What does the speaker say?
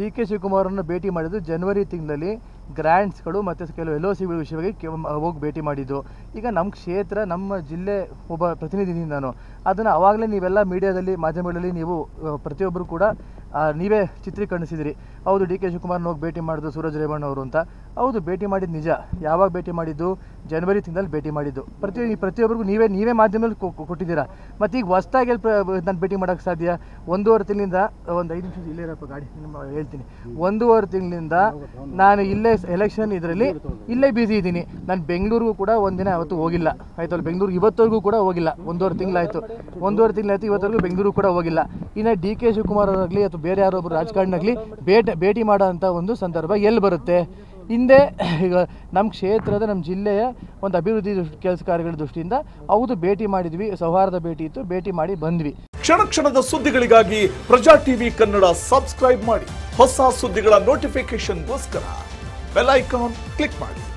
D K ಶಿವಕುಮಾರನ್ನು ಭೇಟಿ ಮಾಡಿದ್ದು ಜನವರಿ ತಿಂಗಳಲ್ಲಿ ಗ್ರ್ಯಾಂಟ್ಸ್ಗಳು ಮತ್ತು ಕೆಲವು ಎಲ್ ಒ ಸಿಗಳ ವಿಷಯವಾಗಿ ಕೆ- ಮ- ಹೋಗಿ ಭೇಟಿ ಮಾಡಿದ್ದು ಈಗ ನಮ್ಮ ಕ್ಷೇತ್ರ ನಮ್ಮ ಜಿಲ್ಲೆ ಒಬ್ಬ ಪ್ರತಿನಿಧಿ ನಾನು ಅದನ್ನು ಆವಾಗಲೇ ನೀವೆಲ್ಲ ಮೀಡಿಯಾದಲ್ಲಿ ಮಾಧ್ಯಮಗಳಲ್ಲಿ ನೀವು ಆ, ಪ್ರತಿಯೊಬ್ಬರು ಕೂಡ ಆ, ನೀವೇ ಚಿತ್ರೀಕರಿಸಿದಿರಿ ಹೌದು ಡಿ ಕೆ ಶಿವಕುಮಾರ್ನ ಹೋಗಿ ಭೇಟಿ ಮಾಡಿದ್ದು ಸೂರಜ್ ರೇವಣ್ಣ ಅವರು ಅಂತ ಹೌದು ಭೇಟಿ ಮಾಡಿದ್ದು ನಿಜ ಯಾವಾಗ ಭೇಟಿ ಮಾಡಿದ್ದು ಜನವರಿ ತಿಂಗಳಲ್ಲಿ ಭೇಟಿ ಮಾಡಿದ್ದು ಪ್ರತಿ ಪ್ರತಿಯೊಬ್ಬರಿಗೂ ನೀವೇ ನೀವೇ ಮಾಧ್ಯಮದಲ್ಲಿ ಕೊ- ಕೊ- ಕೊಟ್ಟಿದ್ದೀರಾ ಮತ್ತು ಈಗ ಹೊಸ್ದಾಗಿ ನಾನು ಭೇಟಿ ಮಾಡೋಕ್ಕೆ ಸಾಧ್ಯ ಒಂದೂವರೆ ತಿಂಗಳಿಂದ ಒಂದು ಐದು ನಿಮಿಷ ಇಲ್ಲೇ ಇರಪ್ಪ ಗಾಡಿ ನಿಮ್ಮ ಹೇಳ್ತೀನಿ ಒಂದೂವರೆ ತಿಂಗಳಿಂದ ನಾನು ಇಲ್ಲೇ ಎಲೆಕ್ಷನ್ ಇದರಲ್ಲಿ ಇಲ್ಲೇ ಬ್ಯುಸಿ ಇದ್ದೀನಿ ನಾನು ಬೆಂಗಳೂರಿಗೂ ಕೂಡ ಒಂದಿನ ಅವತ್ತು ಹೋಗಿಲ್ಲ ಆಯ್ತಲ್ಲ ಬೆಂಗಳೂರು ಇವತ್ತವರೆಗೂ ಕೂಡ ಹೋಗಿಲ್ಲ ಒಂದೂವರೆ ತಿಂಗಳಾಯಿತು ಒಂದೂವರೆ ತಿಂಗಳಾಯ್ತು ಇವತ್ತವರೆಗೂ ಬೆಂಗಳೂರು ಕೂಡ ಹೋಗಿಲ್ಲ ಇನ್ನು ಡಿ ಕೆ ಶಿವಕುಮಾರ್ ಅವರಾಗಲಿ ಅಥವಾ ಬೇರೆ ಯಾರೊಬ್ಬರು ರಾಜಕಾರಣಿಯಾಗಲಿ ಭೇಟಿ ಭೇಟಿ ಮಾಡೋ ಅಂಥ ಒಂದು ಸಂದರ್ಭ ಎಲ್ಲಿ ಬರುತ್ತೆ ಹಿಂದೆ ಈಗ ನಮ್ಮ ಕ್ಷೇತ್ರದ ನಮ್ಮ ಜಿಲ್ಲೆಯ ಒಂದು ಅಭಿವೃದ್ಧಿ ದೃಷ್ಟಿ ಕೆಲಸ ಕಾರ್ಯಗಳ ದೃಷ್ಟಿಯಿಂದ ಹೌದು ಭೇಟಿ ಮಾಡಿದ್ವಿ ಸೌಹಾರ್ದ ಭೇಟಿ ಇತ್ತು ಭೇಟಿ ಮಾಡಿ ಬಂದ್ವಿ ಕ್ಷಣ ಕ್ಷಣದ ಸುದ್ದಿಗಳಿಗಾಗಿ ಪ್ರಜಾ ಟಿವಿ ಕನ್ನಡ ಸಬ್ಸ್ಕ್ರೈಬ್ ಮಾಡಿ ಹೊಸ ಸುದ್ದಿಗಳ ನೋಟಿಫಿಕೇಶನ್ಗೋಸ್ಕರ ಬೆಲ್ ಐಕಾನ್ ಕ್ಲಿಕ್ ಮಾಡಿ